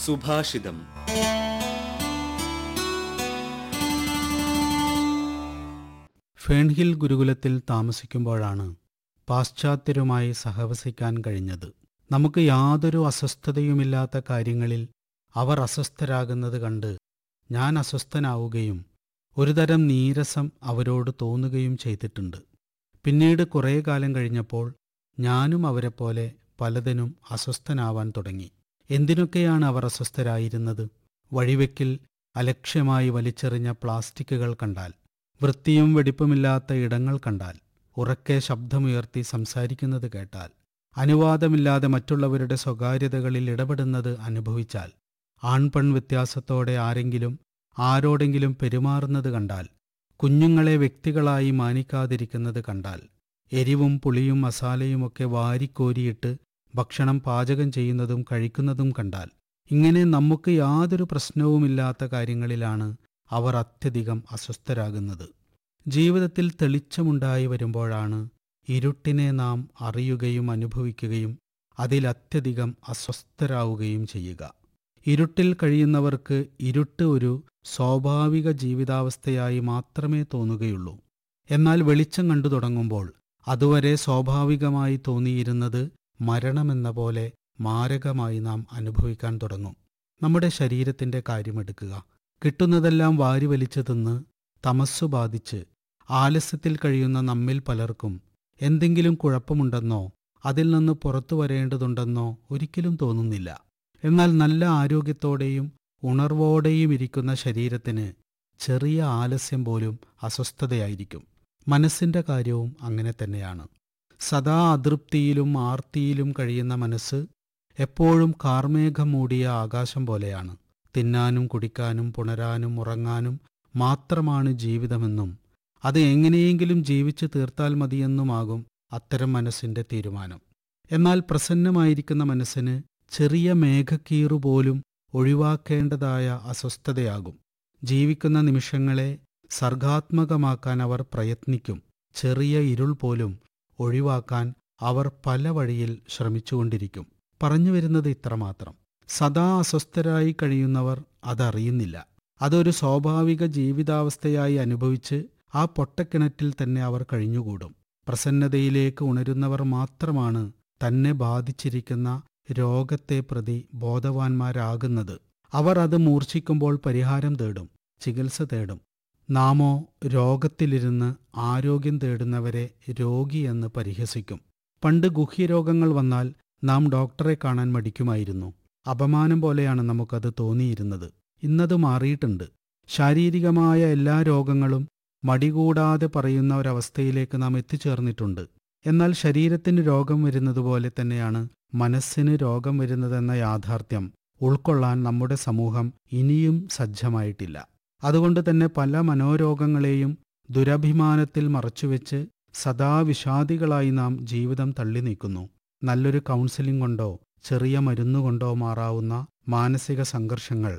സുഭാഷിതം ഫേൺഹിൽ ഗുരുകുലത്തിൽ താമസിക്കുമ്പോഴാണ് പാശ്ചാത്യരുമായി സഹവസിക്കാൻ കഴിഞ്ഞത് നമുക്ക് യാതൊരു അസ്വസ്ഥതയുമില്ലാത്ത കാര്യങ്ങളിൽ അവർ അസ്വസ്ഥരാകുന്നത് കണ്ട് ഞാൻ അസ്വസ്ഥനാവുകയും ഒരുതരം നീരസം അവരോട് തോന്നുകയും ചെയ്തിട്ടുണ്ട് പിന്നീട് കുറേ കാലം കഴിഞ്ഞപ്പോൾ ഞാനും അവരെപ്പോലെ പലതിനും അസ്വസ്ഥനാവാൻ തുടങ്ങി എന്തിനൊക്കെയാണ് അവർ അസ്വസ്ഥരായിരുന്നത് വഴിവെക്കിൽ അലക്ഷ്യമായി വലിച്ചെറിഞ്ഞ പ്ലാസ്റ്റിക്കുകൾ കണ്ടാൽ വൃത്തിയും വെടിപ്പുമില്ലാത്ത ഇടങ്ങൾ കണ്ടാൽ ഉറക്കെ ശബ്ദമുയർത്തി സംസാരിക്കുന്നത് കേട്ടാൽ അനുവാദമില്ലാതെ മറ്റുള്ളവരുടെ സ്വകാര്യതകളിൽ ഇടപെടുന്നത് അനുഭവിച്ചാൽ ആൺപെൺ വ്യത്യാസത്തോടെ ആരെങ്കിലും ആരോടെങ്കിലും പെരുമാറുന്നത് കണ്ടാൽ കുഞ്ഞുങ്ങളെ വ്യക്തികളായി മാനിക്കാതിരിക്കുന്നത് കണ്ടാൽ എരിവും പുളിയും മസാലയുമൊക്കെ വാരിക്കോരിയിട്ട് ഭക്ഷണം പാചകം ചെയ്യുന്നതും കഴിക്കുന്നതും കണ്ടാൽ ഇങ്ങനെ നമുക്ക് യാതൊരു പ്രശ്നവുമില്ലാത്ത കാര്യങ്ങളിലാണ് അവർ അത്യധികം അസ്വസ്ഥരാകുന്നത് ജീവിതത്തിൽ തെളിച്ചമുണ്ടായി വരുമ്പോഴാണ് ഇരുട്ടിനെ നാം അറിയുകയും അനുഭവിക്കുകയും അതിലത്യധികം അസ്വസ്ഥരാവുകയും ചെയ്യുക ഇരുട്ടിൽ കഴിയുന്നവർക്ക് ഇരുട്ട് ഒരു സ്വാഭാവിക ജീവിതാവസ്ഥയായി മാത്രമേ തോന്നുകയുള്ളൂ എന്നാൽ വെളിച്ചം കണ്ടു തുടങ്ങുമ്പോൾ അതുവരെ സ്വാഭാവികമായി തോന്നിയിരുന്നത് മരണമെന്ന പോലെ മാരകമായി നാം അനുഭവിക്കാൻ തുടങ്ങും നമ്മുടെ ശരീരത്തിന്റെ കാര്യമെടുക്കുക കിട്ടുന്നതെല്ലാം വാരി വലിച്ചു തിന്ന് തമസ്സു ബാധിച്ച് ആലസ്യത്തിൽ കഴിയുന്ന നമ്മിൽ പലർക്കും എന്തെങ്കിലും കുഴപ്പമുണ്ടെന്നോ അതിൽ നിന്ന് പുറത്തു വരേണ്ടതുണ്ടെന്നോ ഒരിക്കലും തോന്നുന്നില്ല എന്നാൽ നല്ല ആരോഗ്യത്തോടെയും ഉണർവോടെയും ഇരിക്കുന്ന ശരീരത്തിന് ചെറിയ ആലസ്യം പോലും അസ്വസ്ഥതയായിരിക്കും മനസ്സിന്റെ കാര്യവും അങ്ങനെ തന്നെയാണ് സദാ അതൃപ്തിയിലും ആർത്തിയിലും കഴിയുന്ന മനസ്സ് എപ്പോഴും കാർമേഘം മൂടിയ ആകാശം പോലെയാണ് തിന്നാനും കുടിക്കാനും പുണരാനും ഉറങ്ങാനും മാത്രമാണ് ജീവിതമെന്നും അത് എങ്ങനെയെങ്കിലും ജീവിച്ചു തീർത്താൽ മതിയെന്നുമാകും അത്തരം മനസ്സിന്റെ തീരുമാനം എന്നാൽ പ്രസന്നമായിരിക്കുന്ന മനസ്സിന് ചെറിയ മേഘക്കീറു പോലും ഒഴിവാക്കേണ്ടതായ അസ്വസ്ഥതയാകും ജീവിക്കുന്ന നിമിഷങ്ങളെ സർഗാത്മകമാക്കാൻ അവർ പ്രയത്നിക്കും ചെറിയ ഇരുൾ പോലും ഒഴിവാക്കാൻ അവർ പല വഴിയിൽ ശ്രമിച്ചുകൊണ്ടിരിക്കും പറഞ്ഞു വരുന്നത് ഇത്രമാത്രം സദാ അസ്വസ്ഥരായി കഴിയുന്നവർ അതറിയുന്നില്ല അതൊരു സ്വാഭാവിക ജീവിതാവസ്ഥയായി അനുഭവിച്ച് ആ പൊട്ടക്കിണറ്റിൽ തന്നെ അവർ കഴിഞ്ഞുകൂടും പ്രസന്നതയിലേക്ക് ഉണരുന്നവർ മാത്രമാണ് തന്നെ ബാധിച്ചിരിക്കുന്ന രോഗത്തെ പ്രതി ബോധവാന്മാരാകുന്നത് അവർ അത് മൂർച്ഛിക്കുമ്പോൾ പരിഹാരം തേടും ചികിത്സ തേടും നാമോ രോഗത്തിലിരുന്ന് ആരോഗ്യം തേടുന്നവരെ രോഗിയെന്ന് പരിഹസിക്കും പണ്ട് ഗുഹ്യരോഗങ്ങൾ വന്നാൽ നാം ഡോക്ടറെ കാണാൻ മടിക്കുമായിരുന്നു അപമാനം പോലെയാണ് നമുക്കത് തോന്നിയിരുന്നത് ഇന്നത് മാറിയിട്ടുണ്ട് ശാരീരികമായ എല്ലാ രോഗങ്ങളും മടികൂടാതെ പറയുന്ന ഒരവസ്ഥയിലേക്ക് നാം എത്തിച്ചേർന്നിട്ടുണ്ട് എന്നാൽ ശരീരത്തിന് രോഗം വരുന്നതുപോലെ തന്നെയാണ് മനസ്സിന് രോഗം വരുന്നതെന്ന യാഥാർത്ഥ്യം ഉൾക്കൊള്ളാൻ നമ്മുടെ സമൂഹം ഇനിയും സജ്ജമായിട്ടില്ല അതുകൊണ്ട് തന്നെ പല മനോരോഗങ്ങളെയും ദുരഭിമാനത്തിൽ മറച്ചുവെച്ച് സദാ വിഷാദികളായി നാം ജീവിതം തള്ളി നീക്കുന്നു നല്ലൊരു കൗൺസിലിംഗ് കൊണ്ടോ ചെറിയ മരുന്നുകൊണ്ടോ മാറാവുന്ന മാനസിക സംഘർഷങ്ങൾ